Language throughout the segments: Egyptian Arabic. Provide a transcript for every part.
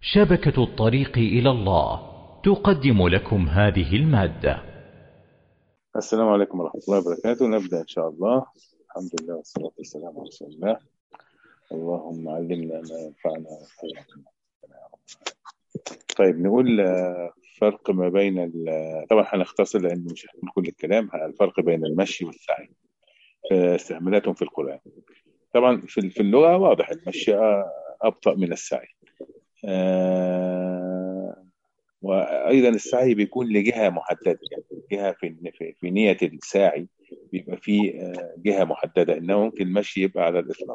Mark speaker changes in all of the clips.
Speaker 1: شبكة الطريق إلى الله تقدم لكم هذه المادة
Speaker 2: السلام عليكم ورحمة الله وبركاته نبدأ إن شاء الله الحمد لله والصلاة والسلام على رسول الله اللهم علمنا ما ينفعنا وخيرنا طيب نقول آه، فرق ما بين ال- طبعا هنختصر لأن مش هنقول كل الكلام الفرق بين المشي والسعي آه، استعمالاتهم في القرآن طبعا في في اللغة واضح المشي آه، أبطأ من السعي آه، وأيضا السعي بيكون لجهة محددة يعني جهة في في, في نية الساعي بيبقى في آه، جهة محددة إنه ممكن المشي يبقى على الإطلاق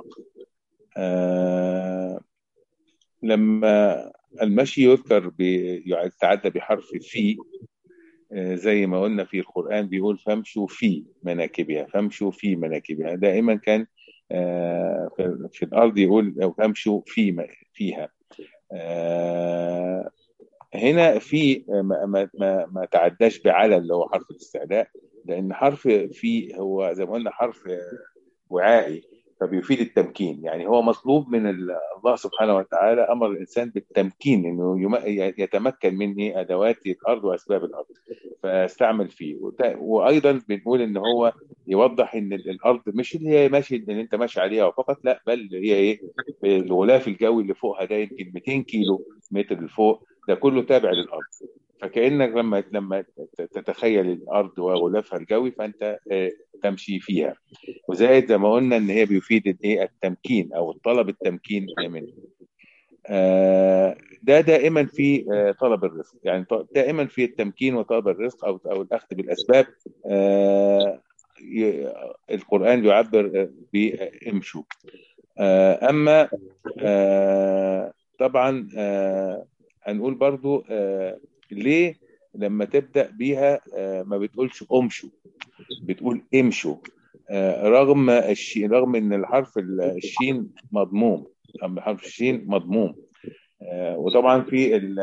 Speaker 2: آه، لما المشي يذكر يتعدى بحرف في آه، زي ما قلنا في القرآن بيقول فامشوا في مناكبها فامشوا في مناكبها دائما كان آه، في في الأرض يقول أو فامشوا في م- فيها آه، هنا في ما, ما, ما, ما تعداش بعلى اللي هو حرف الاستعلاء لأن حرف في هو زي ما قلنا حرف آه، وعائي فبيفيد التمكين يعني هو مطلوب من ال- الله سبحانه وتعالى امر الانسان بالتمكين انه يم- يتمكن من إيه؟ ادوات الارض واسباب الارض فاستعمل فيه وت- وايضا بنقول ان هو يوضح ان ال- الارض مش اللي هي ماشي ان انت ماشي عليها فقط لا بل هي ايه الغلاف الجوي اللي فوقها ده يمكن 200 كيلو متر لفوق ده كله تابع للارض فكانك لما لما تتخيل الارض وغلافها الجوي فانت آه، تمشي فيها وزائد زي ما قلنا ان هي بيفيد الايه التمكين او الطلب التمكين منه آه، ده دائما في آه، طلب الرزق يعني ط- دائما في التمكين وطلب الرزق او او الاخذ بالاسباب آه، ي- القران يعبر آه، بامشوا آه، اما آه، طبعا آه، هنقول برضو آه، ليه لما تبدا بيها آه، ما بتقولش امشوا بتقول امشوا آه، رغم الشين رغم ان الحرف الشين مضموم أما حرف الشين مضموم آه، وطبعا في ال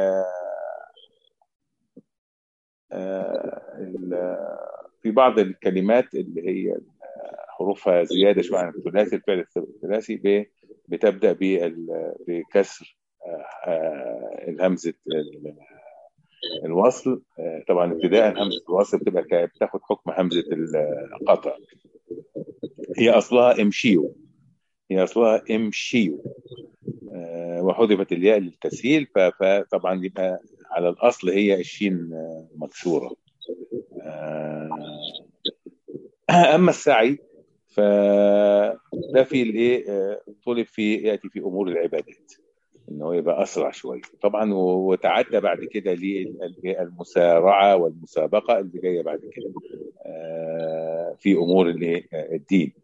Speaker 2: آه، ال- في بعض الكلمات اللي هي حروفها زياده شويه عن الثلاثي الفعل الثلاثي ب- بتبدا بال- بكسر آه، آه، الهمزه ال- الوصل آه، طبعا ابتداء همزه الوصل بتبقى ك- بتاخد حكم همزه القطع هي اصلها امشيو هي اصلها امشيو آه، وحذفت الياء للتسهيل ف- فطبعا يبقى على الاصل هي الشين آه، مكسوره آه، اما السعي فده في الايه آه، طلب في ياتي في امور العبادات ان هو يبقى اسرع شويه طبعا و- وتعدى بعد كده للمسارعه والمسابقه اللي جايه بعد كده آه، في امور الايه آه، الدين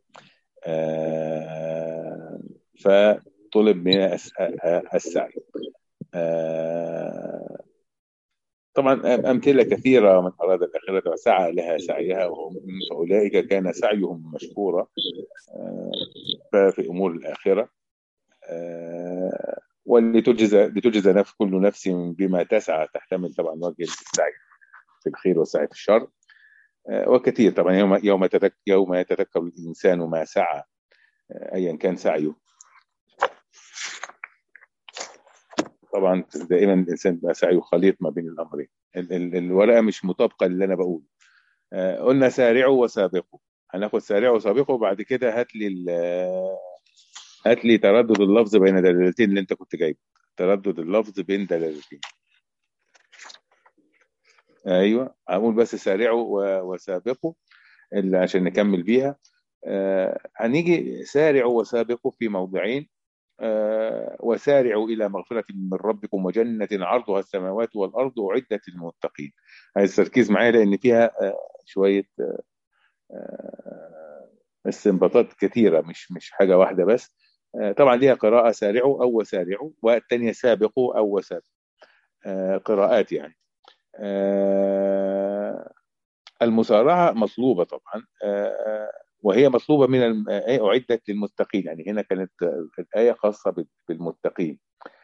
Speaker 2: آه، فطلب من الس- آه، السعي آه، طبعا أمثلة كثيرة من أراد الآخرة وسعى لها سعيها وهم فأولئك كان سعيهم مشكورا آه، ففي أمور الآخرة آه، ولتجزى لتجزى نفس كل نفس بما تسعى تحتمل طبعا وجه السعي في الخير والسعي في الشر آه، وكثير طبعا يوم يوم تذك يوم يتذكر الإنسان ما سعى آه، أيا كان سعيه طبعا دائما الإنسان بقى سعيه خليط ما بين الأمرين ال- ال- الورقة مش مطابقة اللي أنا بقوله آه، قلنا سارعوا وسابقوا هناخد سارعوا وسابقوا وبعد كده هات لي ال- هات لي تردد اللفظ بين دلالتين اللي انت كنت جايبه تردد اللفظ بين دلالتين ايوه هقول بس سارعوا و- وسابقوا اللي عشان نكمل بيها آه هنيجي سارعوا وسابقوا في موضعين آه وسارعوا الى مغفره من ربكم وجنه عرضها السماوات والارض اعدت للمتقين عايز تركيز معايا لان فيها آه شويه آه استنباطات كثيره مش مش حاجه واحده بس آه طبعا ليها قراءه سارعوا او وسارعوا والثانيه سابقوا او وسابقوا آه قراءات يعني آه المسارعة مطلوبة طبعا آه، وهي مطلوبة من الم- آه، أعدت للمتقين يعني هنا كانت آه، الآية خاصة بال- بالمتقين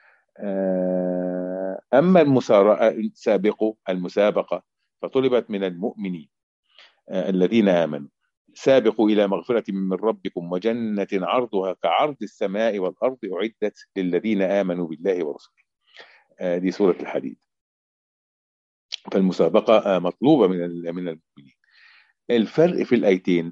Speaker 2: آه، أما المسارعة السابقة المسابقة فطلبت من المؤمنين آه، الذين آمنوا سابقوا إلى مغفرة من ربكم وجنة عرضها كعرض السماء والأرض أعدت للذين آمنوا بالله ورسوله دي سورة الحديد فالمسابقة مطلوبة من من المؤمنين الفرق في الآيتين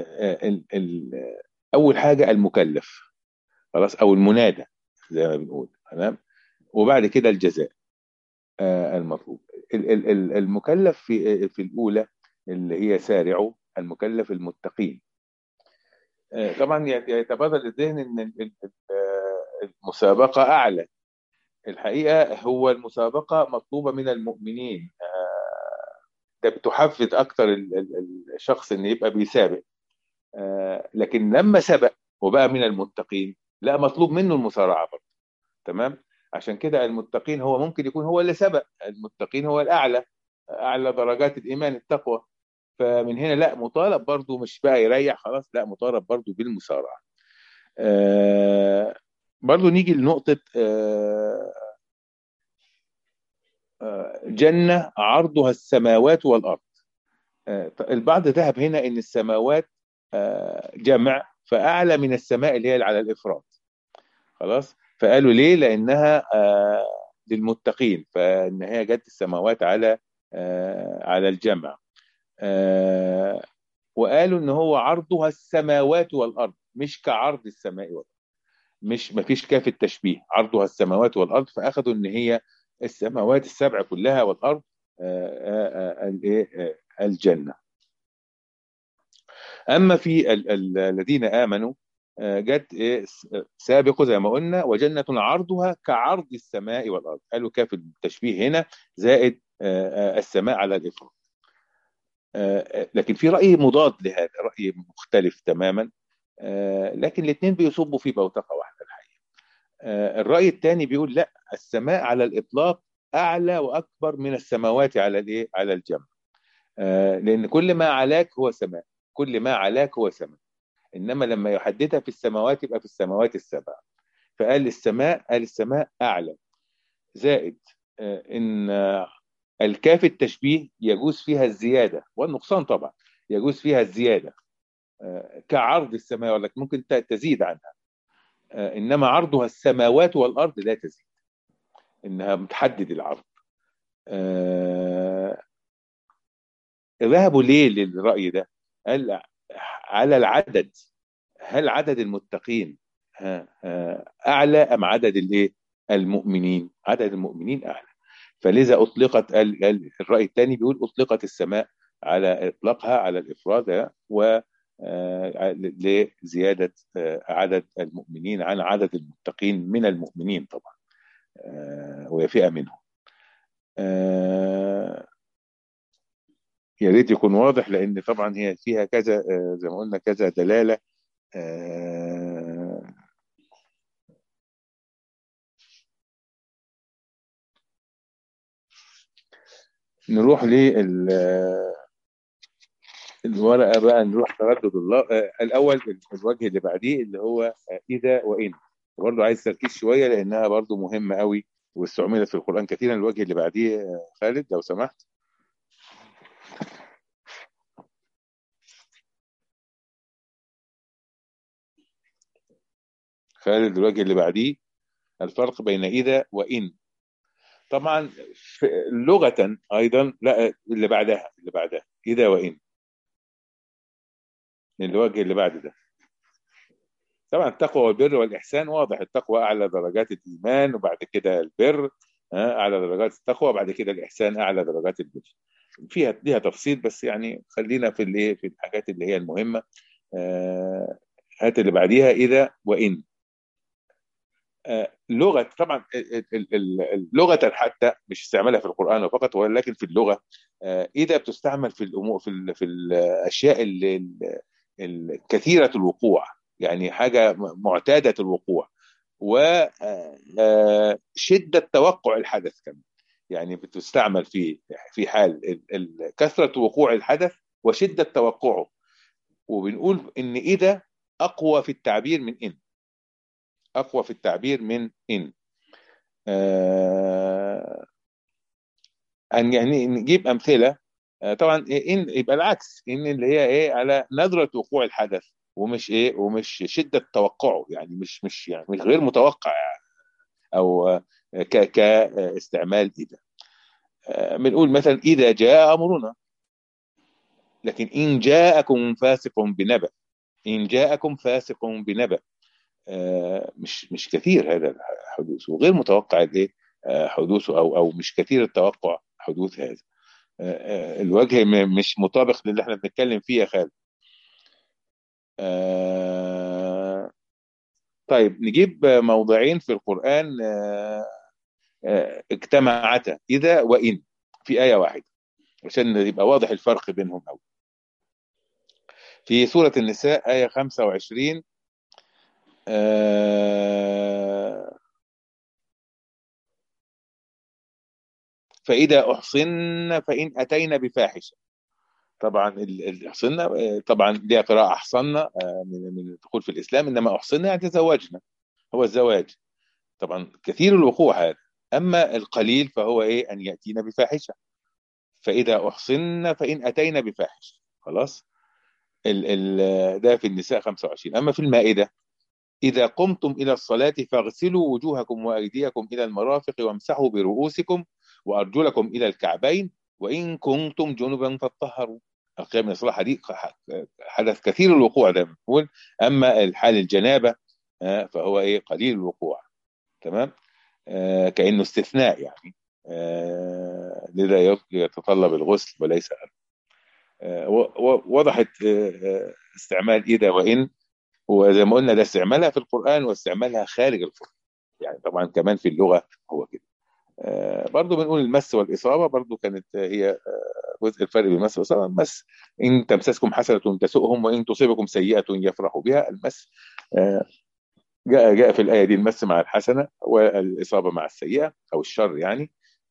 Speaker 2: أول حاجة المكلف خلاص أو المنادى زي ما بنقول تمام وبعد كده الجزاء المطلوب المكلف في في الأولى اللي هي سارعوا المكلف المتقين طبعا يتبادر الذهن ان المسابقه اعلى الحقيقه هو المسابقه مطلوبه من المؤمنين ده بتحفز اكتر الشخص ان يبقى بيسابق لكن لما سبق وبقى من المتقين لا مطلوب منه المسارعه برضه تمام عشان كده المتقين هو ممكن يكون هو اللي سبق المتقين هو الاعلى اعلى درجات الايمان التقوى فمن هنا لا مطالب برضو مش بقى يريح خلاص لا مطالب برضو بالمسارعة آه برضو نيجي لنقطة آه آه جنة عرضها السماوات والأرض آه البعض ذهب هنا إن السماوات آه جمع فأعلى من السماء اللي هي على الإفراد خلاص فقالوا ليه لأنها آه للمتقين فإن هي جت السماوات على آه على الجمع آه وقالوا ان هو عرضها السماوات والارض مش كعرض السماء والارض مش ما فيش كاف التشبيه عرضها السماوات والارض فاخذوا ان هي السماوات السبع كلها والارض آه آه الجنه اما في ال ال الذين امنوا جت سابقوا زي ما قلنا وجنه عرضها كعرض السماء والارض قالوا كاف التشبيه هنا زائد السماء على الافراد لكن في رأي مضاد لهذا رأي مختلف تماما لكن الاثنين بيصبوا في بوتقة واحدة الحقيقة الرأي الثاني بيقول لا السماء على الإطلاق أعلى وأكبر من السماوات على الإيه على الجمع لأن كل ما علاك هو سماء كل ما علاك هو سماء إنما لما يحددها في السماوات يبقى في السماوات السبع فقال السماء قال السماء أعلى زائد إن الكاف التشبيه يجوز فيها الزيادة والنقصان طبعا يجوز فيها الزيادة كعرض السماء ولكن ممكن تزيد عنها إنما عرضها السماوات والأرض لا تزيد إنها بتحدد العرض ذهبوا ليه للرأي ده قال على العدد هل عدد المتقين أعلى أم عدد الإيه المؤمنين عدد المؤمنين أعلى فلذا اطلقت الراي الثاني بيقول اطلقت السماء على اطلاقها على الافراد و لزياده عدد المؤمنين عن عدد المتقين من المؤمنين طبعا وهي فئه منهم يا ريت يكون واضح لان طبعا هي فيها كذا زي ما قلنا كذا دلاله نروح لل الورقه بقى نروح تردد الله الاول الوجه اللي بعديه اللي هو اذا وان برضه عايز تركيز شويه لانها برضه مهمه قوي واستعملت في القران كثيرا الوجه اللي بعديه خالد لو سمحت خالد الوجه اللي بعديه الفرق بين اذا وان طبعا لغة أيضا لا اللي بعدها اللي بعدها إذا وإن الوجه اللي بعد ده طبعا التقوى والبر والإحسان واضح التقوى أعلى درجات الإيمان وبعد كده البر أعلى درجات التقوى وبعد كده الإحسان أعلى درجات البر فيها ليها تفصيل بس يعني خلينا في اللي في الحاجات اللي هي المهمة هات اللي بعديها إذا وإن لغه طبعا لغه حتى مش استعمالها في القران فقط ولكن في اللغه اذا بتستعمل في الامور في, في الاشياء اللي كثيره الوقوع يعني حاجه معتاده الوقوع وشده توقع الحدث كمان يعني بتستعمل في في حال كثره وقوع الحدث وشده توقعه وبنقول ان اذا اقوى في التعبير من ان اقوى في التعبير من ان آه ان يعني نجيب امثله آه طبعا ان يبقى العكس ان اللي هي ايه على ندره وقوع الحدث ومش ايه ومش شده توقعه يعني مش مش يعني مش غير متوقع يعني او كاستعمال اذا بنقول مثلا اذا جاء امرنا لكن ان جاءكم فاسق بنبأ ان جاءكم فاسق بنبأ مش مش كثير هذا الحدوث وغير متوقع الايه حدوثه او او مش كثير التوقع حدوث هذا الوجه مش مطابق للي احنا بنتكلم فيه يا خالد طيب نجيب موضعين في القرآن اجتمعتا إذا وإن في آية واحدة عشان يبقى واضح الفرق بينهم أوي في سورة النساء آية 25 فإذا أحصن فإن أتينا بفاحشة طبعا الحصنة طبعا ليها قراءة أحصنا من الدخول في الإسلام إنما أحصنا يعني تزوجنا هو الزواج طبعا كثير الوقوع هذا أما القليل فهو إيه أن يأتينا بفاحشة فإذا أحصن فإن أتينا بفاحشة خلاص ال ال ده في النساء 25 أما في المائدة إذا قمتم إلى الصلاة فاغسلوا وجوهكم وأيديكم إلى المرافق وامسحوا برؤوسكم وأرجلكم إلى الكعبين وإن كنتم جنبا فاطهروا القيام من الصلاة دي حدث كثير الوقوع ده بنقول أما الحال الجنابة فهو إيه قليل الوقوع تمام آه كأنه استثناء يعني آه لذا يتطلب الغسل وليس آه وضحت استعمال إذا وإن وزي ما قلنا ده استعمالها في القرآن واستعمالها خارج القرآن يعني طبعا كمان في اللغة هو كده برضو بنقول المس والإصابة برضو كانت هي جزء الفرق بين المس والإصابة المس إن تمسسكم حسنة تسؤهم وإن تصيبكم سيئة يفرحوا بها المس جاء جاء في الآية دي المس مع الحسنة والإصابة مع السيئة أو الشر يعني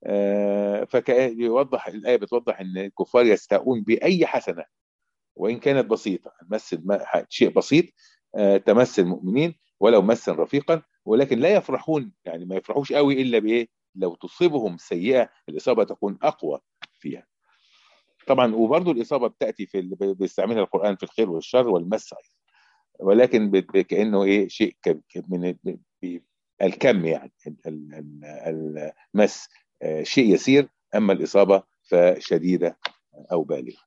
Speaker 2: فيوضح الآية بتوضح إن الكفار يستاءون بأي حسنة وإن كانت بسيطة المس شيء بسيط تمس المؤمنين ولو مسا رفيقا ولكن لا يفرحون يعني ما يفرحوش قوي إلا بإيه لو تصيبهم سيئة الإصابة تكون أقوى فيها طبعا وبرضه الإصابة بتأتي في بيستعملها القرآن في الخير والشر والمس أيضا ولكن كأنه إيه شيء من الكم يعني المس شيء يسير أما الإصابة فشديدة أو بالغة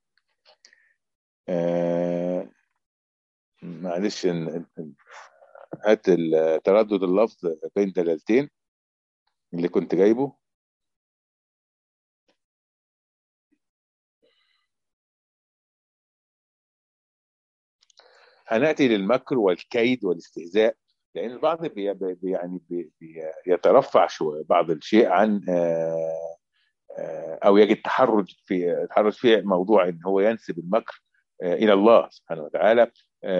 Speaker 2: معلش هات تردد اللفظ بين دلالتين اللي كنت جايبه هنأتي للمكر والكيد والاستهزاء لأن البعض بي بي يعني بي يترفع شوية بعض الشيء عن أو يجد تحرج في تحرج في موضوع إن هو ينسب المكر إلى الله سبحانه وتعالى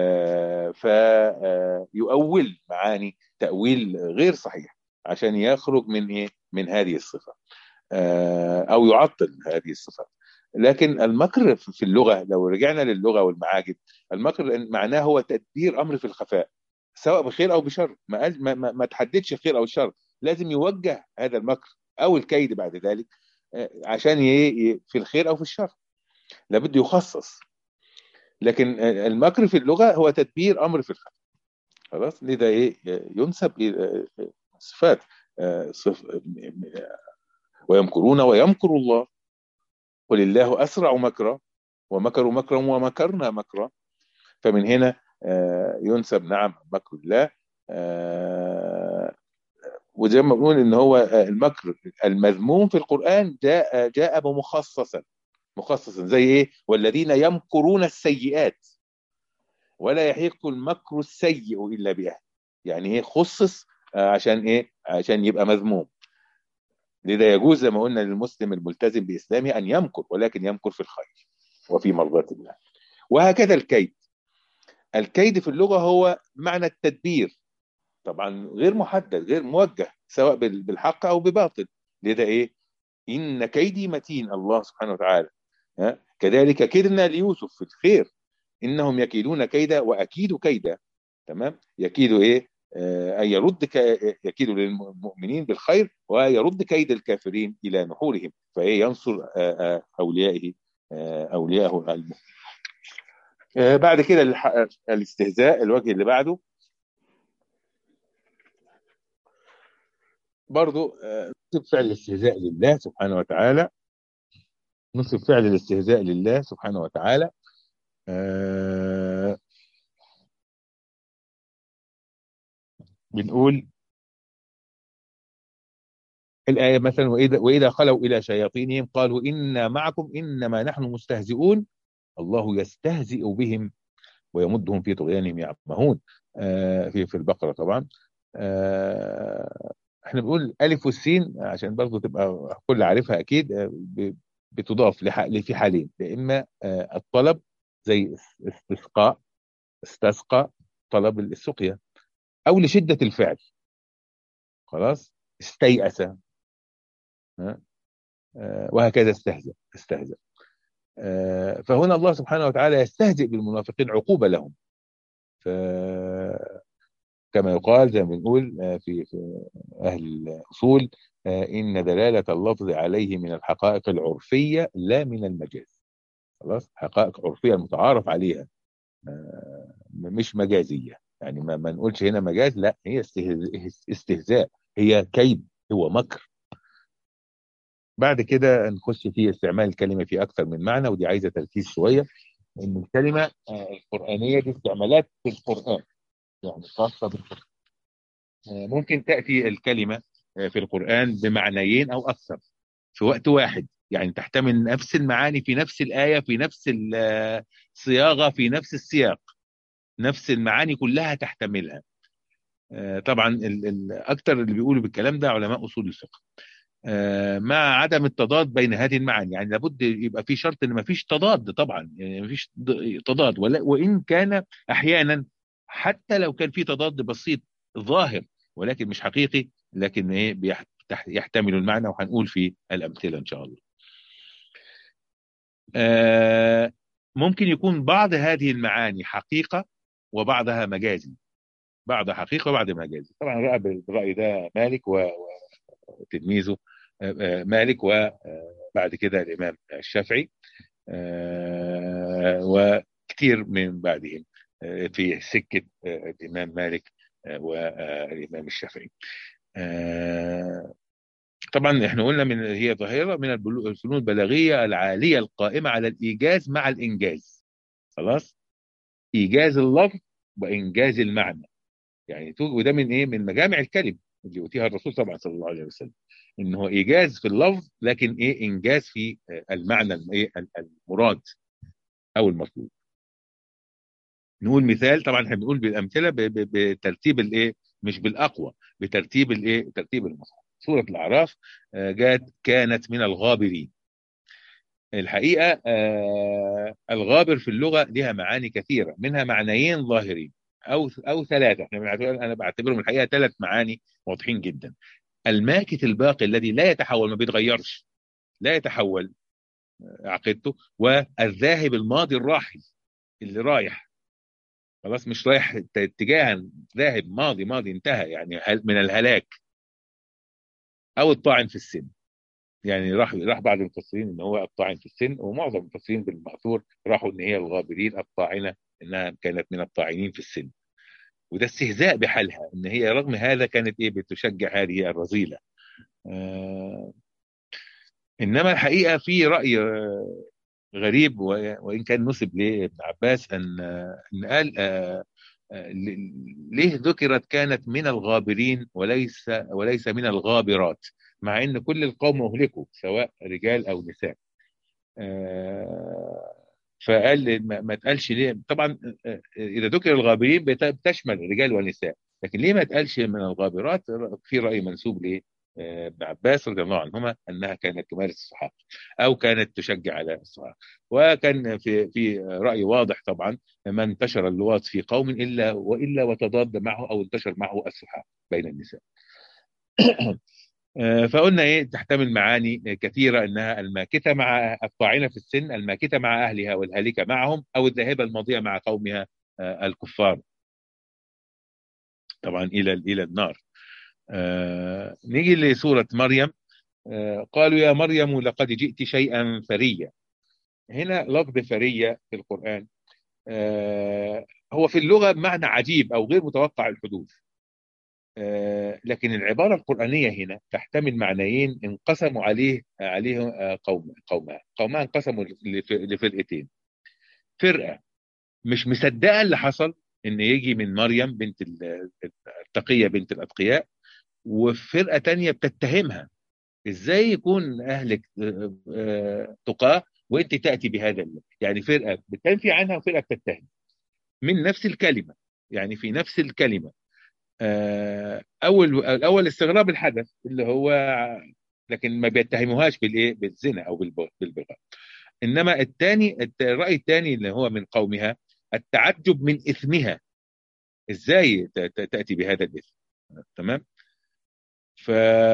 Speaker 2: فيؤول معاني تأويل غير صحيح عشان يخرج من ايه من هذه الصفه او يعطل هذه الصفات لكن المكر في اللغه لو رجعنا للغه والمعاجم المكر معناه هو تدبير امر في الخفاء سواء بخير او بشر ما قال ما, ما, ما تحددش الخير او الشر لازم يوجه هذا المكر او الكيد بعد ذلك عشان ي... في الخير او في الشر لابد يخصص لكن المكر في اللغه هو تدبير امر في الخفاء خلاص لذا ايه ينسب صفات صف ويمكرون ويمكر الله قل الله أسرع مكرا ومكروا مكرا ومكرنا مكرا فمن هنا ينسب نعم مكر الله وزي ما بنقول ان هو المكر المذموم في القرآن جاء جاء مخصصا مخصصا زي ايه والذين يمكرون السيئات ولا يحيق المكر السيء الا باهله يعني ايه خصص عشان ايه عشان يبقى مذموم لذا يجوز زي ما قلنا للمسلم الملتزم باسلامه ان يمكر ولكن يمكر في الخير وفي مرضاة الله وهكذا الكيد الكيد في اللغه هو معنى التدبير طبعا غير محدد غير موجه سواء بالحق او بباطل لذا ايه ان كيدي متين الله سبحانه وتعالى كذلك كدنا ليوسف في الخير انهم يكيدون كيدا واكيد كيدا تمام يكيد ايه أن يرد يكيد للمؤمنين بالخير ويرد كيد الكافرين إلى نحورهم فإيه ينصر أوليائه أولياءه المؤمنين بعد كده الاستهزاء الوجه اللي بعده برضو نصب فعل الاستهزاء لله سبحانه وتعالى نصب فعل الاستهزاء لله سبحانه وتعالى آه بنقول الآية مثلا وإذا, وإذا خلوا إلى شياطينهم قالوا إنا معكم إنما نحن مستهزئون الله يستهزئ بهم ويمدهم في طغيانهم يعمهون آه في في البقرة طبعا آه احنا بنقول ألف والسين عشان برضه تبقى كل عارفها أكيد آه بتضاف في حالين يا إما آه الطلب زي استسقاء استسقى طلب السقيا أو لشدة الفعل خلاص استيأس وهكذا استهزأ استهزأ فهنا الله سبحانه وتعالى يستهزئ بالمنافقين عقوبة لهم ف كما يقال زي ما بنقول في في اهل الاصول ان دلاله اللفظ عليه من الحقائق العرفيه لا من المجاز خلاص حقائق عرفيه المتعارف عليها مش مجازيه يعني ما, ما نقولش هنا مجاز لا هي استهزاء هي كيد هو مكر بعد كده نخش في استعمال الكلمه في اكثر من معنى ودي عايزه تركيز شويه ان الكلمه القرانيه دي استعمالات في القران يعني خاصه بالقران ممكن تاتي الكلمه في القران بمعنيين او اكثر في وقت واحد يعني تحتمل نفس المعاني في نفس الايه في نفس الصياغه في نفس السياق نفس المعاني كلها تحتملها طبعا اكثر اللي بيقولوا بالكلام ده علماء اصول الفقه مع عدم التضاد بين هذه المعاني يعني لابد يبقى في شرط ان ما فيش تضاد طبعا يعني ما فيش تضاد وان كان احيانا حتى لو كان في تضاد بسيط ظاهر ولكن مش حقيقي لكن ايه يحتمل المعنى وهنقول في الامثله ان شاء الله ممكن يكون بعض هذه المعاني حقيقه وبعضها مجازي بعض حقيقه وبعض مجازي طبعا رأى بالراي ده مالك وتلميذه مالك وبعد كده الامام الشافعي وكثير من بعدهم في سكه الامام مالك والامام الشافعي طبعا احنا قلنا من هي ظاهره من الفنون البلاغيه العاليه القائمه على الايجاز مع الانجاز خلاص ايجاز اللفظ وانجاز المعنى يعني وده من ايه من مجامع الكلم اللي اوتيها الرسول طبعا صلى الله عليه وسلم ان هو ايجاز في اللفظ لكن ايه انجاز في المعنى الايه المراد او المطلوب نقول مثال طبعا احنا بنقول بالامثله بترتيب الايه مش بالاقوى بترتيب الايه ترتيب المصحف سوره الاعراف جاءت كانت من الغابرين الحقيقه آه الغابر في اللغه لها معاني كثيره منها معنيين ظاهرين او او ثلاثه احنا انا بعتبرهم الحقيقه ثلاث معاني واضحين جدا الماكث الباقي الذي لا يتحول ما بيتغيرش لا يتحول عقيدته والذاهب الماضي الراحل اللي رايح خلاص مش رايح اتجاها ذاهب ماضي ماضي انتهى يعني من الهلاك او الطاعن في السن يعني راح راح بعض المفسرين ان هو الطاعن في السن ومعظم المفسرين بالمأثور راحوا ان هي الغابرين الطاعنه انها كانت من الطاعنين في السن وده استهزاء بحالها ان هي رغم هذا كانت ايه بتشجع هذه الرذيله آه انما الحقيقه في راي غريب وان كان نسب لابن عباس ان ان قال آه ليه ذكرت كانت من الغابرين وليس وليس من الغابرات مع ان كل القوم اهلكوا سواء رجال او نساء فقال ما تقالش ليه طبعا اذا ذكر الغابرين بتشمل رجال ونساء لكن ليه ما تقالش من الغابرات في راي منسوب ليه ابن عباس رضي الله عنهما انها كانت تمارس الصحافه او كانت تشجع على الصحافه وكان في في راي واضح طبعا ما انتشر اللواط في قوم الا والا وتضاد معه او انتشر معه الصحافه بين النساء فقلنا ايه تحتمل معاني كثيره انها الماكثه مع الطاعنه في السن الماكثه مع اهلها والهالكه معهم او الذاهبه الماضيه مع قومها الكفار طبعا الى الى النار آه نيجي لسورة مريم آه قالوا يا مريم لقد جئت شيئا فريا هنا لفظ فرية في القرآن آه هو في اللغة بمعنى عجيب أو غير متوقع الحدوث آه، لكن العباره القرانيه هنا تحتمل معنيين انقسموا عليه عليه آه، قوم قومان قومان انقسموا لف- لفرقتين فرقه مش مصدقه اللي حصل ان يجي من مريم بنت ال- التقيه بنت الاتقياء وفرقه تانية بتتهمها ازاي يكون اهلك آه، آه، تقاه وانت تاتي بهذا ال- يعني فرقه بتنفي عنها وفرقه بتتهم من نفس الكلمه يعني في نفس الكلمه آه، اول الاول استغراب الحدث اللي هو لكن ما بيتهموهاش بالايه بالزنا او بالب- بالبغاء انما الثاني الراي الثاني اللي هو من قومها التعجب من اثمها ازاي ت- ت- تاتي بهذا الاثم تمام ف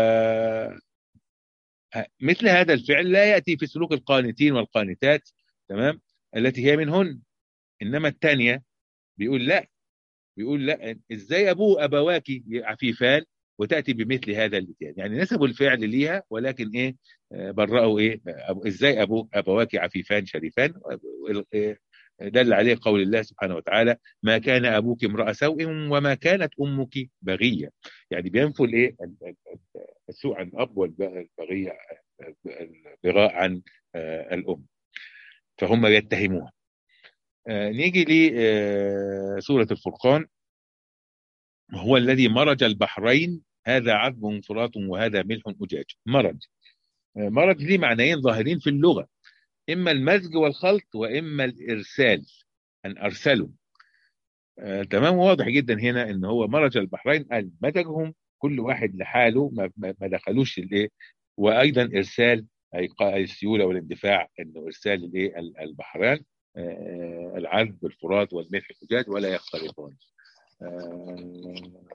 Speaker 2: مثل هذا الفعل لا ياتي في سلوك القانتين والقانتات تمام التي هي منهن انما الثانيه بيقول لا بيقول لا ازاي ابوه ابواك عفيفان وتاتي بمثل هذا الاتيان يعني نسبوا الفعل ليها ولكن ايه آه، برأوا ايه أب- ازاي ابوك ابواك عفيفان شريفان إيه، دل عليه قول الله سبحانه وتعالى ما كان ابوك امرأ سوء وما كانت امك بغية يعني بينفوا الايه ال- ال- ال- السوء عن الاب والبغية البغاء عن آه، الام فهم يتهموها آه، نيجي لسورة الفرقان وهو الذي مرج البحرين هذا عذب فرات وهذا ملح أجاج مرج آه، مرج ليه معنيين ظاهرين في اللغة إما المزج والخلط وإما الإرسال أن أرسلوا آه، تمام واضح جدا هنا إن هو مرج البحرين قال مزجهم كل واحد لحاله ما, ما ما دخلوش الايه وايضا ارسال اي قا- أي السيوله والاندفاع انه ارسال الايه ال- البحران آه، العذب الفرات والملح الأجاج ولا يختلطان آه،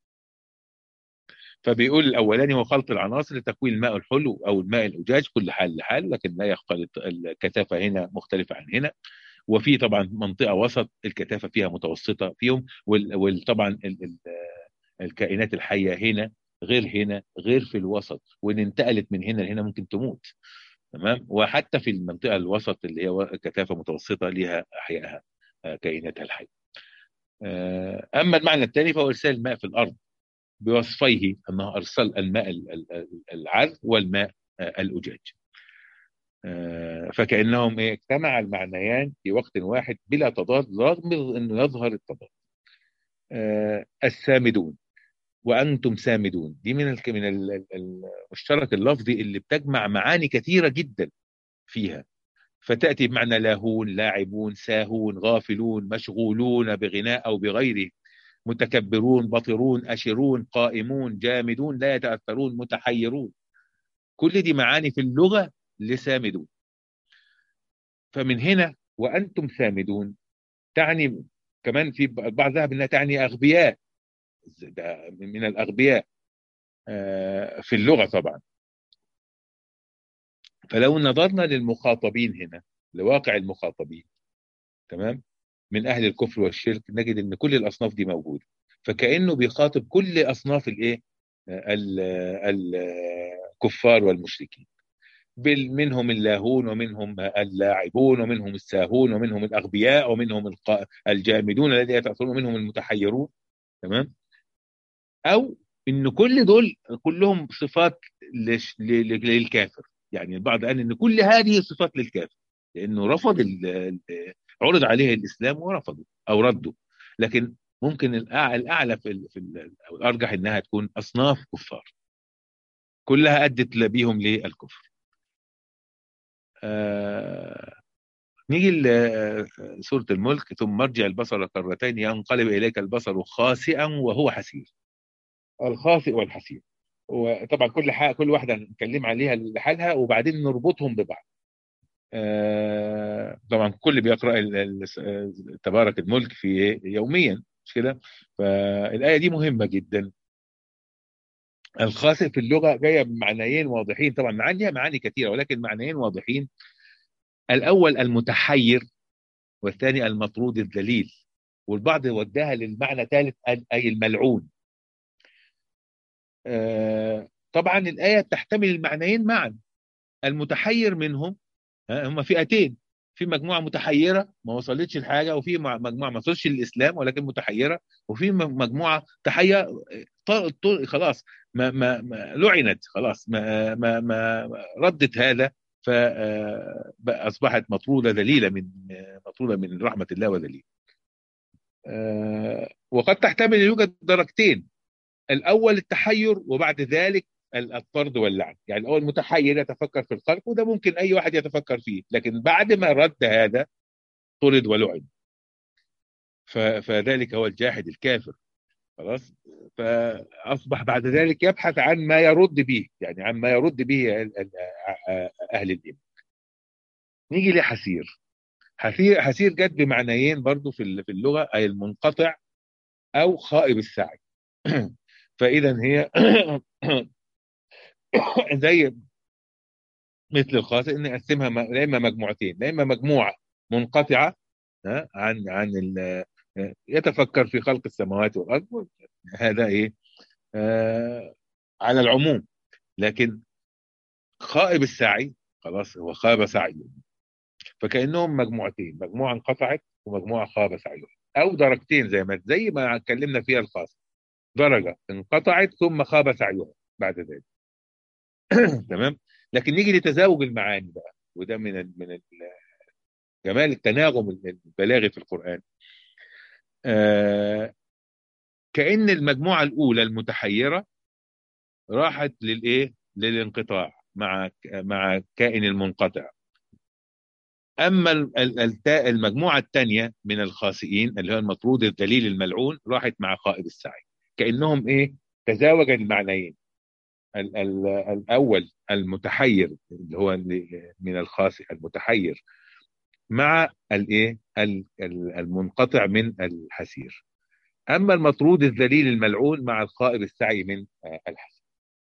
Speaker 2: فبيقول الاولاني هو خلط العناصر لتكوين الماء الحلو او الماء الاجاج كل حال لحال لكن لا يختلط الكثافه هنا مختلفه عن هنا وفي طبعا منطقه وسط الكثافه فيها متوسطه فيهم وطبعا الكائنات الحيه هنا غير هنا غير في الوسط وان انتقلت من هنا لهنا ممكن تموت تمام وحتى في المنطقه الوسط اللي هي كثافه متوسطه لها احيائها آه، كائناتها الحيه آه، اما المعنى الثاني فهو ارسال الماء في الارض بوصفيه انه ارسل الماء ال- ال- العذب والماء آه، الاجاج آه، فكانهم إيه؟ اجتمع المعنيان في وقت واحد بلا تضاد رغم انه يظهر التضاد آه، السامدون وانتم سامدون دي من الك- من ال- ال- المشترك اللفظي اللي بتجمع معاني كثيره جدا فيها فتاتي بمعنى لاهون لاعبون ساهون غافلون مشغولون بغناء او بغيره متكبرون بطرون اشرون قائمون جامدون لا يتاثرون متحيرون كل دي معاني في اللغه لسامدون فمن هنا وانتم سامدون تعني كمان في البعض ذهب انها تعني اغبياء ده من الاغبياء آه، في اللغه طبعا فلو نظرنا للمخاطبين هنا لواقع المخاطبين تمام من اهل الكفر والشرك نجد ان كل الاصناف دي موجوده فكانه بيخاطب كل اصناف الايه ال- الكفار والمشركين بال- منهم اللاهون ومنهم اللاعبون ومنهم الساهون ومنهم الاغبياء ومنهم الق- الجامدون الذين يتاثرون ومنهم المتحيرون تمام او ان كل دول كلهم صفات لش- ل- ل- للكافر يعني البعض قال ان كل هذه صفات للكافر لانه رفض ال- ال- عرض عليه الاسلام ورفضه او رده لكن ممكن الأع- الاعلى في ال- في ال- او الارجح انها تكون اصناف كفار كلها ادت بيهم للكفر آه نيجي لسوره الملك ثم مرجع البصر كرتين ينقلب اليك البصر خاسئا وهو حسير الخاسئ والحسير وطبعا كل حاجة كل واحده نتكلم عليها لحالها وبعدين نربطهم ببعض آه، طبعا كل بيقرا ال- ال- تبارك الملك في يوميا مش كده فالايه دي مهمه جدا الخاسئ في اللغه جايه بمعنيين واضحين طبعا معانيها معاني كثيره ولكن معنيين واضحين الاول المتحير والثاني المطرود الذليل والبعض وداها للمعنى ثالث اي الملعون آه، طبعا الايه تحتمل المعنيين معا المتحير منهم ها، هم فئتين في مجموعه متحيره ما وصلتش لحاجه وفي مجموعه ما وصلتش للاسلام ولكن متحيره وفي مجموعه تحيه خلاص ما ما, ما لعنت خلاص ما ما ما ردت هذا فاصبحت مطروده ذليله من مطروده من رحمه الله وذليله وقد تحتمل يوجد درجتين الاول التحير وبعد ذلك الطرد واللعن يعني الاول متحير يتفكر في الخلق وده ممكن اي واحد يتفكر فيه لكن بعد ما رد هذا طرد ولعن فذلك هو الجاحد الكافر خلاص فاصبح بعد ذلك يبحث عن ما يرد به يعني عن ما يرد به اهل الايمان نيجي لحسير حسير حسير جت بمعنيين برضو في اللغه اي المنقطع او خائب السعي فاذا هي زي مثل الخاطئ ان نقسمها لا اما مجموعتين لا اما مجموعه منقطعه عن عن يتفكر في خلق السماوات والارض هذا ايه آه على العموم لكن خائب السعي خلاص هو خاب سعيه فكانهم مجموعتين مجموعه انقطعت ومجموعه خاب سعيها او درجتين زي ما زي ما اتكلمنا فيها الخاص درجه انقطعت ثم خاب سعيها بعد ذلك تمام لكن نيجي لتزاوج المعاني بقى وده من ال من ال جمال التناغم البلاغي في القران آه كأن المجموعة الأولى المتحيرة راحت للإيه؟ للانقطاع مع مع كائن المنقطع. أما المجموعة الثانية من الخاسئين اللي هو المطرود الذليل الملعون راحت مع خائب السعي. كأنهم إيه؟ تزاوج المعنيين. ال ال الأول المتحير اللي هو من الخاسئ المتحير مع الايه المنقطع من الحسير اما المطرود الذليل الملعون مع الخائب السعي من الحسير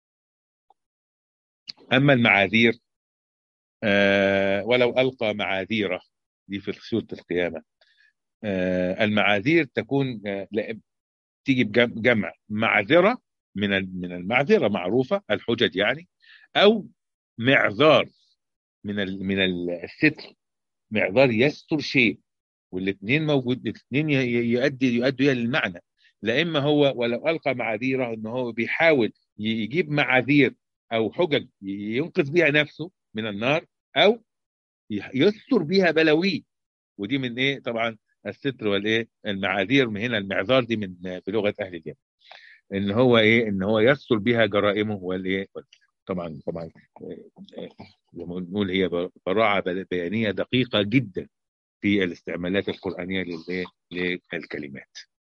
Speaker 2: اما المعاذير آه ولو القى معاذيره دي في سوره القيامه آه المعاذير تكون آه تيجي بجمع معذره من من المعذره معروفه الحجج يعني او معذار من من الستر معذار يستر شيء والاثنين موجود الاثنين يؤدي يؤدوا الى المعنى لا اما هو ولو القى معاذيره ان هو بيحاول يجيب معاذير او حجج ينقذ بها نفسه من النار او يستر بها بلاويه ودي من ايه طبعا الستر والايه المعاذير من هنا المعذار دي من بلغه اهل اليمن ان هو ايه ان هو يستر بها جرائمه والايه طبعا طبعا زي ما نقول هي براعه بيانيه دقيقه جدا في الاستعمالات القرانيه للكلمات.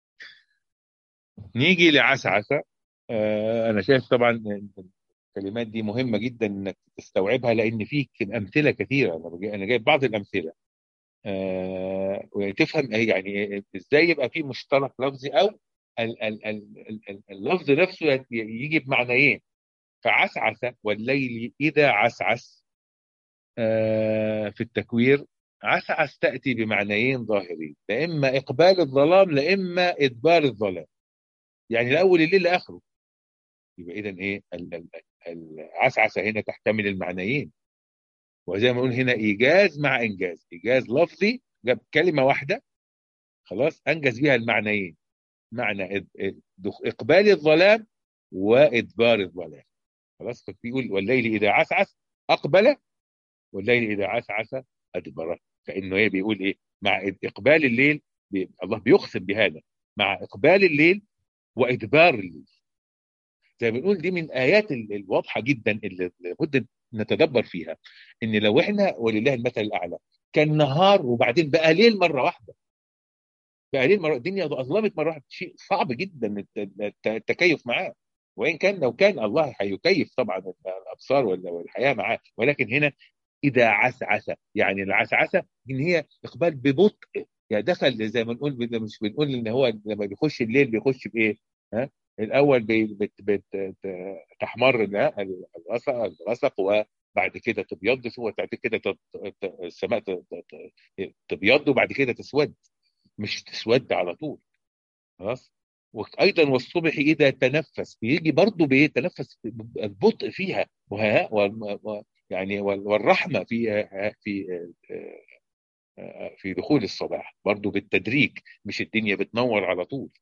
Speaker 2: نيجي لعسعسه آه انا شايف طبعا الكلمات دي مهمه جدا انك تستوعبها لان في امثله كثيره انا انا جايب بعض الامثله آه وتفهم يعني ازاي يبقى في مشترك لفظي او اللفظ نفسه يجي بمعنيين فعسعس والليل إذا عسعس في التكوير عسعس تأتي بمعنيين ظاهرين لا إما إقبال الظلام لا إما إدبار الظلام يعني الأول الليل لآخره يبقى إذا إيه العسعس هنا تحتمل المعنيين وزي ما نقول هنا إيجاز مع إنجاز إيجاز لفظي جاب كلمة واحدة خلاص أنجز بها المعنيين معنى إقبال الظلام وإدبار الظلام خلاص بيقول والليل اذا عسعس اقبل والليل اذا عسعس ادبر كانه ايه بيقول ايه مع اقبال الليل بي الله بيقسم بهذا مع اقبال الليل وادبار الليل زي ما بنقول دي من ايات الواضحه جدا اللي لابد نتدبر فيها ان لو احنا ولله المثل الاعلى كان نهار وبعدين بقى ليل مره واحده بقى ليل مره الدنيا اظلمت مره واحده شيء صعب جدا التكيف معاه وان كان لو كان الله هيكيف طبعا الابصار والحياه معاه ولكن هنا اذا عسعس يعني العسعسه ان هي اقبال ببطء يعني دخل زي ما نقول مش بنقول ان هو لما بيخش الليل بيخش بايه؟ ها؟ الاول بت بت تحمر الغسق وبعد كده تبيض وبعد كده السماء تبيض وبعد كده تسود مش تسود على طول خلاص وايضا والصبح اذا تنفس بيجي برضه بيتنفس البطء فيها وها يعني والرحمه في في في دخول الصباح برضو بالتدريج مش الدنيا بتنور على طول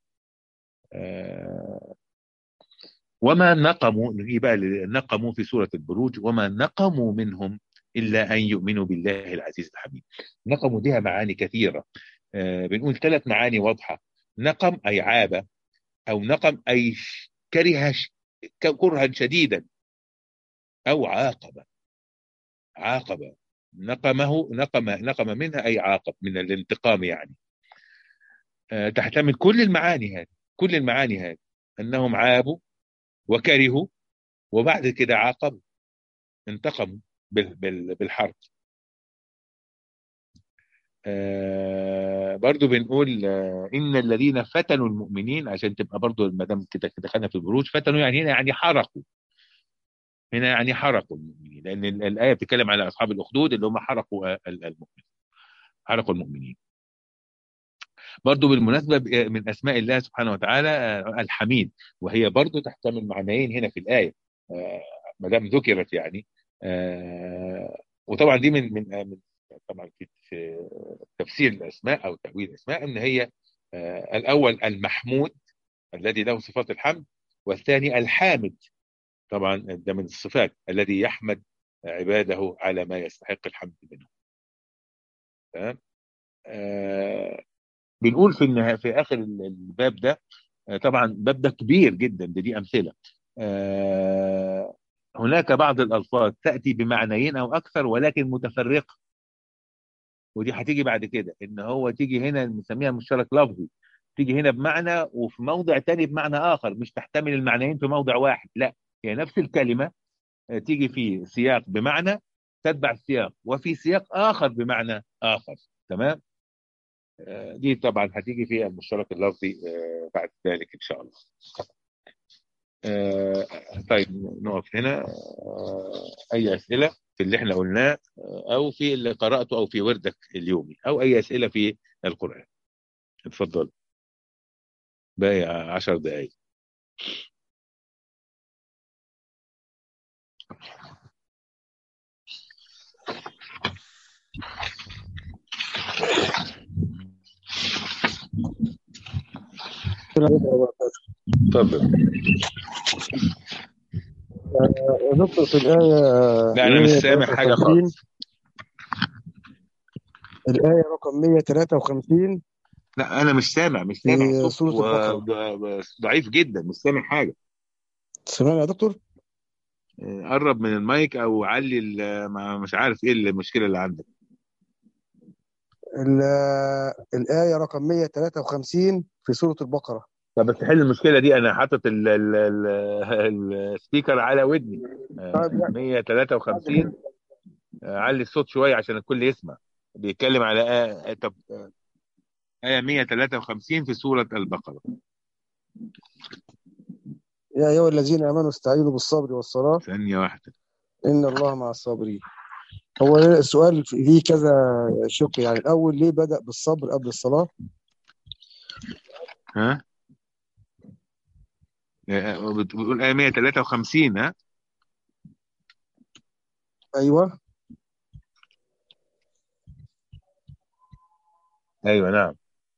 Speaker 2: وما نقموا نجي بقى نقموا في سورة البروج وما نقموا منهم إلا أن يؤمنوا بالله العزيز الحميد نقموا لها معاني كثيرة بنقول ثلاث معاني واضحة نقم أي عاب أو نقم أي كره كرها شديدا أو عاقب عاقب نقمه نقم نقم منها أي عاقب من الانتقام يعني تحتمل كل المعاني هذه كل المعاني هذه أنهم عابوا وكرهوا وبعد كده عاقبوا انتقموا بالحرب آه برضو بنقول آه ان الذين فتنوا المؤمنين عشان تبقى برضو ما دام كده دخلنا في البروج فتنوا يعني هنا يعني حرقوا هنا يعني حرقوا المؤمنين لان الايه بتتكلم على اصحاب الاخدود اللي هم حرقوا المؤمنين حرقوا المؤمنين برضو بالمناسبة من أسماء الله سبحانه وتعالى الحميد وهي برضو تحتمل معنيين هنا في الآية ما دام ذكرت يعني وطبعا دي من من طبعا في تفسير الأسماء أو تأويل الأسماء إن هي الأول المحمود الذي له صفات الحمد والثاني الحامد طبعا ده من الصفات الذي يحمد عباده على ما يستحق الحمد منه تمام بنقول في النهاية في اخر الباب ده طبعا الباب ده كبير جدا ده دي امثله هناك بعض الالفاظ تاتي بمعنيين او اكثر ولكن متفرقه ودي هتيجي بعد كده ان هو تيجي هنا نسميها مشترك لفظي تيجي هنا بمعنى وفي موضع تاني بمعنى اخر مش تحتمل المعنيين في موضع واحد لا هي يعني نفس الكلمه تيجي في سياق بمعنى تتبع السياق وفي سياق اخر بمعنى اخر تمام دي طبعا هتيجي في المشترك اللفظي بعد ذلك ان شاء الله طيب نقف هنا اي اسئله في اللي احنا قلناه او في اللي قراته او في وردك اليومي او اي اسئله في القران اتفضل باقي عشر دقايق اتفضل
Speaker 3: دكتور في الآية
Speaker 2: لا انا مش سامع حاجه خالص
Speaker 3: الآية رقم 153
Speaker 2: لا انا مش سامع مش سامع
Speaker 3: في
Speaker 2: صوت
Speaker 3: سورة
Speaker 2: و-
Speaker 3: البقرة.
Speaker 2: ضعيف جدا مش سامع حاجه
Speaker 3: سمعني يا دكتور
Speaker 2: قرب من المايك او علي ال- ما- مش عارف ايه المشكله اللي عندك
Speaker 3: ال- الآية رقم 153 في سورة البقرة
Speaker 2: طب بس حل المشكله دي انا حاطط ال- ال- ال- السبيكر على ودني آه،
Speaker 3: طيب، لا.
Speaker 2: 153 آه، علي الصوت شويه عشان الكل يسمع بيتكلم على آه طب آه، آية 153 في سورة البقرة
Speaker 3: يا أيها الذين آمنوا استعينوا بالصبر والصلاة
Speaker 2: ثانية واحدة
Speaker 3: إن الله مع الصابرين هو السؤال فيه كذا شق يعني الأول ليه بدأ بالصبر قبل الصلاة
Speaker 2: ها آه، بتقول آية 153 ها
Speaker 3: أيوه
Speaker 2: أيوة نعم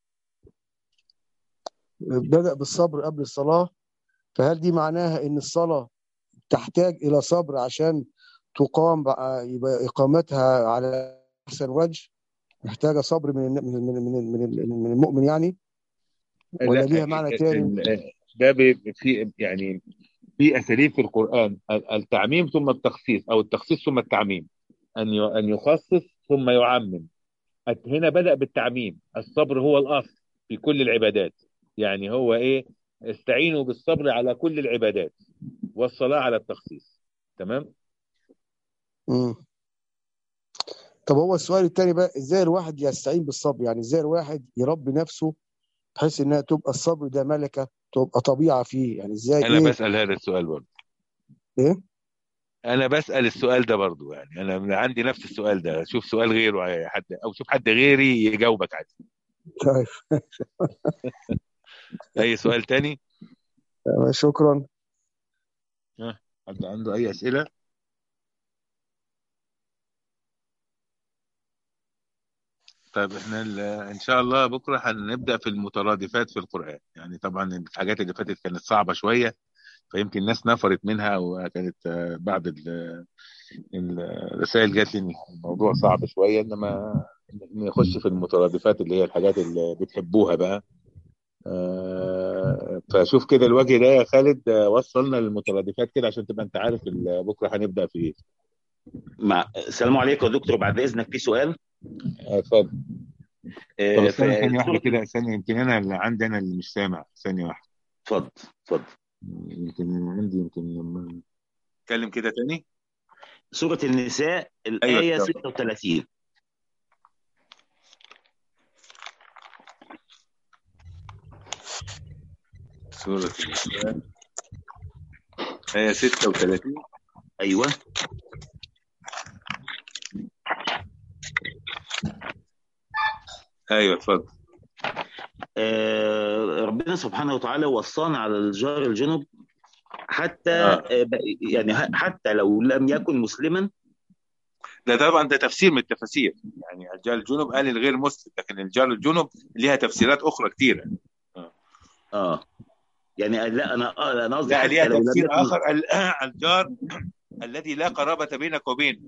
Speaker 3: بدأ بالصبر قبل الصلاة فهل دي معناها إن الصلاة تحتاج إلى صبر عشان تقام بقى يبقى إقامتها على أحسن وجه محتاجة صبر من من من من, من, من المؤمن يعني ولا
Speaker 2: لا،
Speaker 3: ليها معنى
Speaker 2: ال-
Speaker 3: تاني
Speaker 2: ال- ده بي- في يعني في أساليب في القرآن ال- التعميم ثم التخصيص أو التخصيص ثم التعميم أن ي- أن يخصص ثم يعمم الت- هنا بدأ بالتعميم الصبر هو الأصل في كل العبادات يعني هو إيه استعينوا بالصبر على كل العبادات والصلاة على التخصيص تمام
Speaker 3: مم. طب هو السؤال التاني بقى ازاي الواحد يستعين بالصبر يعني ازاي الواحد يربي نفسه بحيث انها تبقى الصبر ده ملكة تبقى طبيعة فيه يعني ازاي
Speaker 2: أنا
Speaker 3: ايه
Speaker 2: بسأل هذا السؤال برضه
Speaker 3: ايه
Speaker 2: انا بسال السؤال ده برضو يعني انا عندي نفس السؤال ده شوف سؤال غيره حد او شوف حد غيري يجاوبك عادي
Speaker 3: طيب
Speaker 2: اي سؤال تاني
Speaker 3: شكرا
Speaker 2: حد عنده اي اسئله طيب احنا ال- ان شاء الله بكره هنبدا في المترادفات في القران يعني طبعا الحاجات اللي فاتت كانت صعبه شويه فيمكن الناس نفرت منها وكانت آه، بعض ال- الرسائل جات لي ان الموضوع صعب شويه انما نخش في المترادفات اللي هي الحاجات اللي بتحبوها بقى آه، فشوف كده الوجه ده يا خالد آه، وصلنا للمترادفات كده عشان تبقى انت عارف ال- بكره هنبدا في ايه
Speaker 4: مع السلام عليكم يا دكتور بعد اذنك في سؤال
Speaker 2: آه، اتفضل
Speaker 4: آه،
Speaker 2: طب
Speaker 4: في
Speaker 2: استنى ثانيه واحده
Speaker 4: سورة
Speaker 2: كده ثانيه يمكن انا اللي عندي انا اللي مش سامع ثانيه واحده
Speaker 4: اتفضل اتفضل
Speaker 2: يمكن عندي يمكن لما اتكلم كده تاني
Speaker 4: سورة النساء
Speaker 2: ايوه
Speaker 4: الآية
Speaker 2: اتفضل
Speaker 4: 36
Speaker 2: سورة النساء آية 36
Speaker 4: أيوه
Speaker 2: ايوه اتفضل
Speaker 4: آه، ربنا سبحانه وتعالى وصانا على الجار الجنب حتى
Speaker 2: اه
Speaker 4: آه، ب- يعني ح- حتى لو لم يكن مسلما
Speaker 2: ده طبعا ده تفسير من التفاسير يعني الجار الجنوب قال الغير مسلم لكن الجار الجنوب ليها تفسيرات اخرى كتيره آه.
Speaker 4: اه يعني لا انا آه انا قصدي
Speaker 2: لا
Speaker 4: حتى
Speaker 2: ليها
Speaker 4: لو لم
Speaker 2: تفسير
Speaker 4: يكن
Speaker 2: اخر ال- الجار الذي لا قرابه بينك وبينه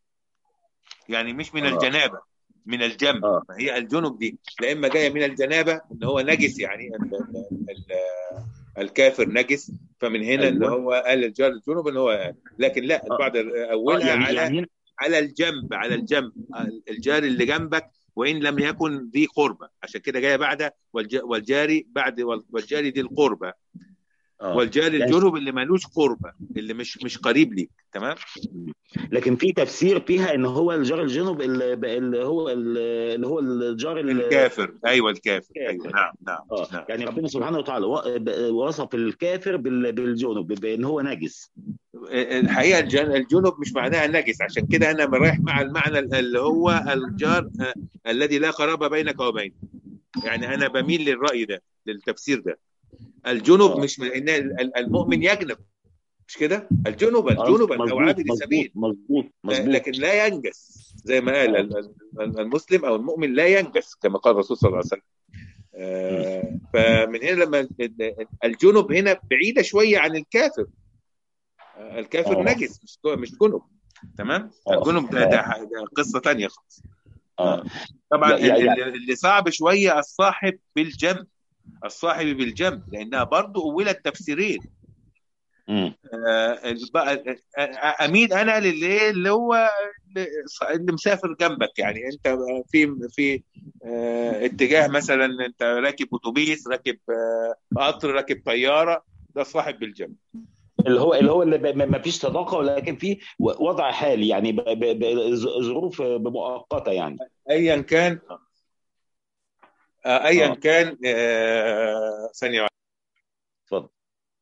Speaker 2: يعني مش من
Speaker 4: اه
Speaker 2: الجنابه من الجنب
Speaker 4: اه
Speaker 2: ما هي الجنب دي لا اما جايه من الجنابه ان هو نجس يعني ال ال ال الكافر نجس فمن هنا ان
Speaker 4: ايوه
Speaker 2: هو قال الجار الجنب ان هو لكن لا
Speaker 4: اه
Speaker 2: البعض
Speaker 4: اه
Speaker 2: اولها
Speaker 4: يعني
Speaker 2: على
Speaker 4: يعني هنا
Speaker 2: على الجنب على الجنب الجار اللي جنبك وان لم يكن ذي قربه عشان كده جايه بعد والج- والجاري بعد والجاري ذي القربه
Speaker 4: اه
Speaker 2: والجاري
Speaker 4: يعني
Speaker 2: الجنب اللي مالوش قربه اللي مش مش قريب ليك تمام
Speaker 4: لكن في تفسير فيها ان هو الجار الجنب اللي اللي هو اللي هو الجار ال-
Speaker 2: الكافر ايوه الكافر ايوه
Speaker 4: الكافر
Speaker 2: نعم نعم
Speaker 4: اه
Speaker 2: نعم
Speaker 4: يعني ربنا سبحانه وتعالى و- ب- وصف الكافر بال- بالجنب بان هو نجس
Speaker 2: الحقيقه الجن- الجنب مش معناها نجس عشان كده انا رايح مع المعنى اللي هو الجار آه، الذي لا قرابه بينك وبينه يعني انا بميل للراي ده للتفسير ده الجنب
Speaker 4: اه
Speaker 2: مش ان ال- المؤمن يجنب مش كده الجنب
Speaker 4: اه
Speaker 2: الجنب او
Speaker 4: مظبوط
Speaker 2: عابر
Speaker 4: مظبوط
Speaker 2: السبيل
Speaker 4: مظبوط
Speaker 2: آه،
Speaker 4: مظبوط
Speaker 2: لكن لا ينجس زي ما قال
Speaker 4: اه
Speaker 2: ال- ال- المسلم او المؤمن لا ينجس كما قال الرسول صلى الله عليه وسلم
Speaker 4: مم.
Speaker 2: آه، فمن هنا لما ال- الجنب هنا بعيده شويه عن الكافر آه، الكافر
Speaker 4: اه
Speaker 2: نجس مش مش جنب تمام
Speaker 4: اه
Speaker 2: الجنب ده,
Speaker 4: اه
Speaker 2: ده, ده قصه تانية خالص
Speaker 4: اه
Speaker 2: آه. طبعا
Speaker 4: يع-
Speaker 2: ال-
Speaker 4: يع-
Speaker 2: ال- اللي صعب شويه الصاحب بالجنب الصاحب بالجنب لانها برضو اولت تفسيرين
Speaker 4: مم.
Speaker 2: آه، بقى آه، اميل انا للي اللي هو اللي مسافر جنبك يعني انت في في آه، اتجاه مثلا انت راكب اتوبيس راكب آه، قطر راكب طياره ده صاحب بالجنب
Speaker 4: اللي هو اللي هو اللي ب- ما فيش صداقه ولكن في و- وضع حالي يعني ب- ب- ب- ظ- ظروف مؤقته يعني
Speaker 2: ايا كان آه، ايا
Speaker 4: اه
Speaker 2: كان آه، ثانيه واحدة.
Speaker 4: اتفضل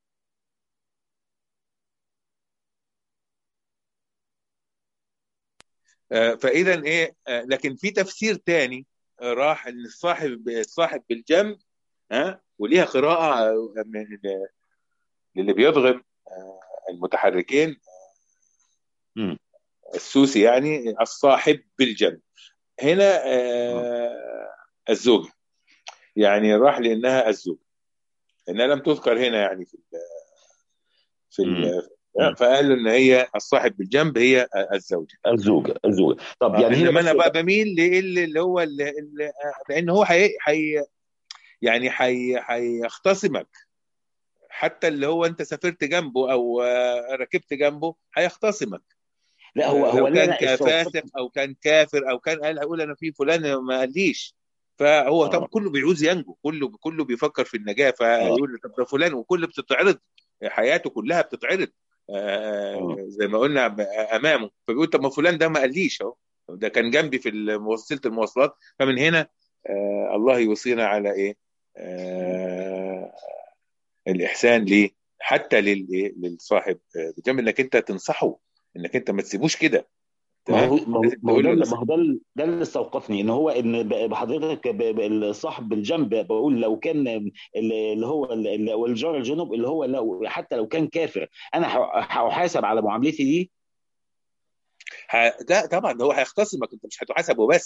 Speaker 2: آه، فاذا ايه آه، لكن في تفسير تاني آه، راح ان الصاحب الصاحب بالجنب ها وليها قراءه آه، من- للي بيضغم آه، المتحركين
Speaker 4: مم.
Speaker 2: السوسي يعني الصاحب بالجنب هنا
Speaker 4: اه
Speaker 2: آه، الزوجة يعني راح لأنها الزوجة لأنها لم تذكر هنا يعني في ال في
Speaker 4: مم.
Speaker 2: ال
Speaker 4: مم.
Speaker 2: فقالوا إن هي الصاحب بالجنب هي الزوجة
Speaker 4: الزوجه الزوجه طب
Speaker 2: آه،
Speaker 4: يعني هنا
Speaker 2: إنما
Speaker 4: بس
Speaker 2: أنا بقى بميل للي اللي هو اللي اللي لأن هو حي حي يعني حي هيختصمك حتى اللي هو أنت سافرت جنبه أو آه، ركبت جنبه هيختصمك
Speaker 4: لا هو
Speaker 2: آه،
Speaker 4: هو
Speaker 2: لو
Speaker 4: اللي
Speaker 2: كان
Speaker 4: انا استوقفت
Speaker 2: كفاسق او كان كافر او كان قال هقول انا في فلان ما قاليش فهو طبعا
Speaker 4: اه
Speaker 2: كله بيعوز ينجو كله كله بيفكر في النجاه
Speaker 4: اه
Speaker 2: فيقول طب ده فلان وكله بتتعرض حياته كلها بتتعرض آه،
Speaker 4: اه
Speaker 2: زي ما قلنا ب- امامه فبيقول طب ما فلان ده ما قاليش اهو ده كان جنبي في وسيله المواصلات فمن هنا آه، الله يوصينا على ايه آه، الاحسان ليه حتى لل- للصاحب آه، بجنب انك انت تنصحه انك انت ما تسيبوش كده
Speaker 4: ما
Speaker 2: تمام
Speaker 4: هو ما هو
Speaker 2: لازم
Speaker 4: ما هو
Speaker 2: تقول
Speaker 4: ده
Speaker 2: له
Speaker 4: اللي-
Speaker 2: نصيحة
Speaker 4: ما هو ده اللي- ده اللي استوقفني ان هو ان ب- بحضرتك ب- ب- الصاحب بالجنب بقول لو كان اللي اللي هو اللي والجار الجنوب اللي هو لو حتى لو كان كافر انا ح- هحاسب على معاملتي دي
Speaker 2: ه... لا طبعا ده هو هيختصمك انت مش هتحاسبه بس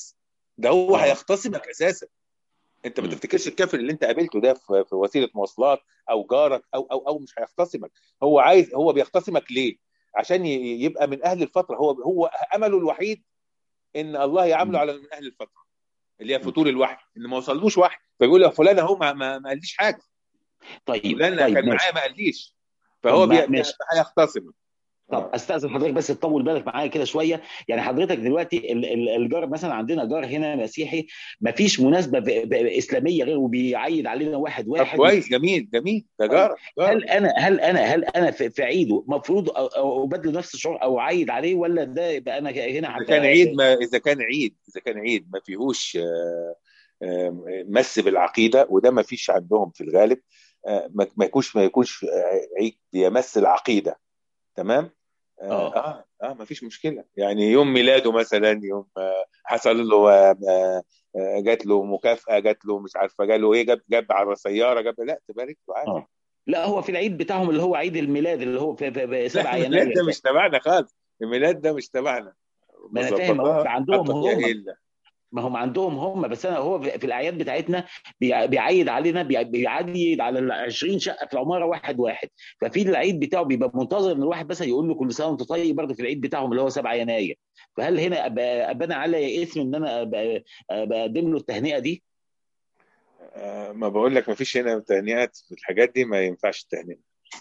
Speaker 2: ده هو
Speaker 4: آه.
Speaker 2: هيختصمك اساسا انت ما
Speaker 4: مم.
Speaker 2: تفتكرش الكافر اللي انت قابلته ده في في وسيله مواصلات او جارك او او او مش هيختصمك هو عايز هو بيختصمك ليه عشان ي- يبقى من اهل الفتره هو هو امله الوحيد ان الله يعامله
Speaker 4: مم.
Speaker 2: على من اهل الفتره اللي هي فتور الوحي ان ما وصلوش وحي فيقول يا فلان اهو ما, ما, ما قاليش حاجه
Speaker 4: طيب
Speaker 2: فلان
Speaker 4: طيب
Speaker 2: كان
Speaker 4: ماشي
Speaker 2: معايا ما قاليش فهو
Speaker 4: طب ما-
Speaker 2: بي- بي-
Speaker 4: ماشي.
Speaker 2: هيختصم
Speaker 4: طب استاذن حضرتك بس تطول بالك معايا كده شويه يعني حضرتك دلوقتي ال- ال- الجار مثلا عندنا جار هنا مسيحي ما فيش مناسبه ب- ب- اسلاميه غير وبيعيد علينا واحد
Speaker 2: طب
Speaker 4: واحد
Speaker 2: كويس جميل جميل ده جارك جارك.
Speaker 4: هل انا هل انا هل انا في في عيده مفروض أ- أ- ابدل نفس الشعور او اعيد عليه ولا ده يبقى انا هنا
Speaker 2: اذا كان عيد ما اذا كان عيد اذا كان عيد ما فيهوش آه، آه، مس بالعقيده وده ما فيش عندهم في الغالب آه، ما ما يكونش ما يكونش آه، عيد بيمس العقيده تمام اه
Speaker 4: آه.
Speaker 2: اه, آه ما فيش مشكله يعني يوم ميلاده مثلا يوم آه، حصل له آه، آه، آه، جات له مكافاه جات له مش عارفه جاله ايه جاب جاب على سياره جاب لا تبارك له عادي
Speaker 4: آه. لا هو في العيد بتاعهم اللي هو عيد الميلاد اللي هو في, في, في 7
Speaker 2: لا الميلاد
Speaker 4: يناير
Speaker 2: ده مش تبعنا خالص الميلاد ده مش تبعنا
Speaker 4: ما أنا فاهم، هو عندهم
Speaker 2: حطت فيها
Speaker 4: هم.
Speaker 2: إلا.
Speaker 4: ما هم عندهم هم بس انا هو في في الاعياد بتاعتنا بيع- بيعيد علينا بيع- بيعيد على ال 20 شقه في العماره واحد واحد ففي العيد بتاعه بيبقى منتظر ان الواحد مثلا يقول له كل سنه وانت طيب برضه في العيد بتاعهم اللي هو 7 يناير فهل هنا ابقى أبقى انا علي اسم ان انا أبقى بقدم له التهنئه دي؟
Speaker 2: آه، ما بقول لك ما فيش هنا تهنئات في الحاجات دي ما ينفعش التهنئه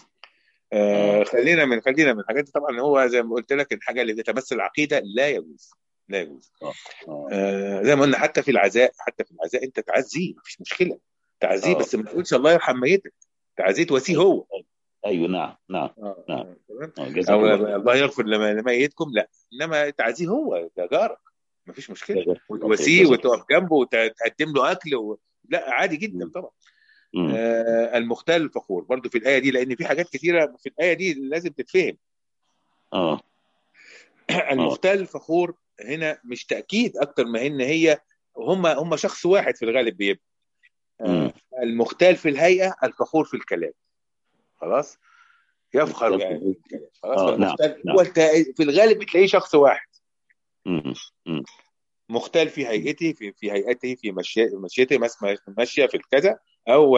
Speaker 2: آه، خلينا من خلينا من الحاجات دي طبعا هو زي ما قلت لك الحاجه اللي بتمثل العقيده لا يجوز لا يجوز
Speaker 4: آه.
Speaker 2: آه، زي ما قلنا حتى في العزاء حتى في العزاء انت تعزيه مفيش مشكله تعزيه
Speaker 4: آه.
Speaker 2: بس ما تقولش الله يرحم ميتك تعزيه تواسيه هو
Speaker 4: ايوه نعم نعم
Speaker 2: آه،
Speaker 4: نعم.
Speaker 2: آه، تمام
Speaker 4: آه، جزاك
Speaker 2: او
Speaker 4: الله خير.
Speaker 2: الله يغفر لما- لميتكم لا انما تعزيه هو ده جارك مفيش مشكله
Speaker 4: جزاك الله خير.
Speaker 2: وتواسيه
Speaker 4: جزاك الله
Speaker 2: وتقف جنبه وتقدم له اكل و... لا عادي جدا طبعا
Speaker 4: مم.
Speaker 2: آه، المختال الفخور برضو في الآية دي لأن في حاجات كثيرة في الآية دي لازم تتفهم
Speaker 4: اه
Speaker 2: المختال الفخور هنا مش تأكيد أكتر ما إن هي هم هم شخص واحد في الغالب بيبقى آه،
Speaker 4: مم.
Speaker 2: المختال في الهيئة الفخور في الكلام خلاص يفخر
Speaker 4: المختال
Speaker 2: يعني
Speaker 4: في-
Speaker 2: بالكلام خلاص
Speaker 4: آه،
Speaker 2: فالمختال
Speaker 4: نعم،
Speaker 2: هو الت- في الغالب بتلاقيه شخص واحد
Speaker 4: مم. مم.
Speaker 2: مختال في هيئته في في هيئته في مشي- مشيته مس- ماشيه في الكذا او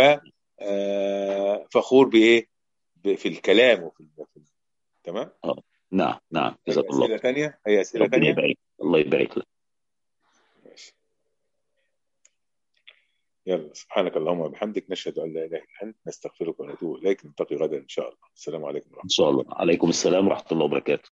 Speaker 2: آه، فخور بايه؟ ب- في الكلام وفي في- تمام؟
Speaker 4: نعم نعم
Speaker 2: أي
Speaker 4: جزاك الله
Speaker 2: اسئله ثانيه؟ اي اسئله
Speaker 4: ربنا
Speaker 2: ثانيه؟
Speaker 4: يبارك الله يبارك لك
Speaker 2: ماشي يلا سبحانك اللهم وبحمدك نشهد ان لا اله الا انت نستغفرك ونتوب اليك نلتقي غدا ان شاء الله السلام عليكم ورحمه الله
Speaker 4: ان شاء الله عليكم السلام ورحمه الله وبركاته